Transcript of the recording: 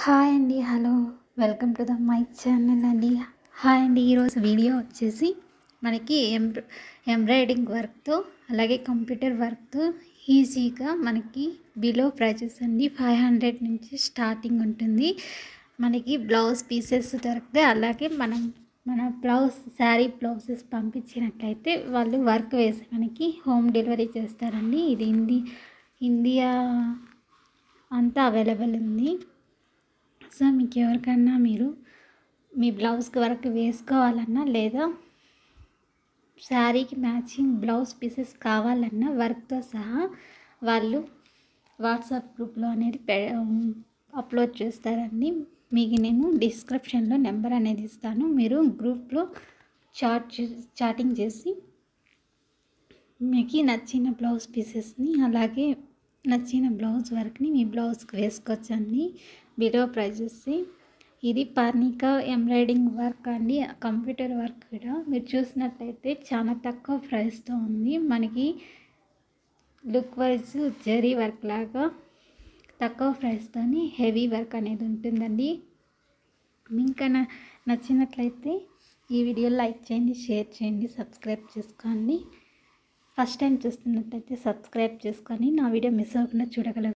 hi అండి hello welcome to the my channel అండి hi అండి ఈరోజు వీడియో వచ్చేసి మనకి ఎంబ్ర ఎంబ్రాయిడింగ్ వర్క్తో అలాగే కంప్యూటర్ వర్క్తో ఈజీగా మనకి బిలో ప్రైజెస్ అండి ఫైవ్ హండ్రెడ్ నుంచి స్టార్టింగ్ ఉంటుంది మనకి బ్లౌజ్ పీసెస్ దొరికితే అలాగే మనం మన బ్లౌజ్ శారీ బ్లౌజెస్ పంపించినట్లయితే వాళ్ళు వర్క్ వేసి మనకి హోమ్ డెలివరీ చేస్తారండి ఇది ఇండి ఇండియా అంతా అవైలబుల్ ఉంది సో మీకు ఎవరికన్నా మీరు మీ బ్లౌజ్కి వర్క్ వేసుకోవాలన్నా లేదా శారీకి మ్యాచింగ్ బ్లౌజ్ పీసెస్ కావాలన్నా వర్క్తో సహా వాళ్ళు వాట్సాప్ గ్రూప్లో అనేది పె అప్లోడ్ చేస్తారండి మీకు నేను డిస్క్రిప్షన్లో నెంబర్ అనేది ఇస్తాను మీరు గ్రూప్లో చాట్ చే- చాటింగ్ చేసి మీకు నచ్చిన బ్లౌజ్ పీసెస్ని అలాగే నచ్చిన బ్లౌజ్ వర్క్ని మీ బ్లౌజ్కి వేసుకోవచ్చండి బిలో ప్రైజెస్ ఇది పర్నికా ఎంబ్రాయిడింగ్ వర్క్ అండి కంప్యూటర్ వర్క్ కూడా మీరు చూసినట్లయితే చాలా తక్కువ ప్రైస్తో ఉంది మనకి లుక్ వైజ్ జరీ వర్క్ లాగా తక్కువ ప్రైస్తోని హెవీ వర్క్ అనేది ఉంటుందండి మీకు న- నచ్చినట్లయితే ఈ వీడియో లైక్ చేయండి షేర్ చేయండి సబ్స్క్రైబ్ చేసుకోండి ఫస్ట్ టైం చూస్తున్నట్లయితే సబ్స్క్రైబ్ చేసుకొని నా వీడియో మిస్ అవ్వకుండా చూడగలరు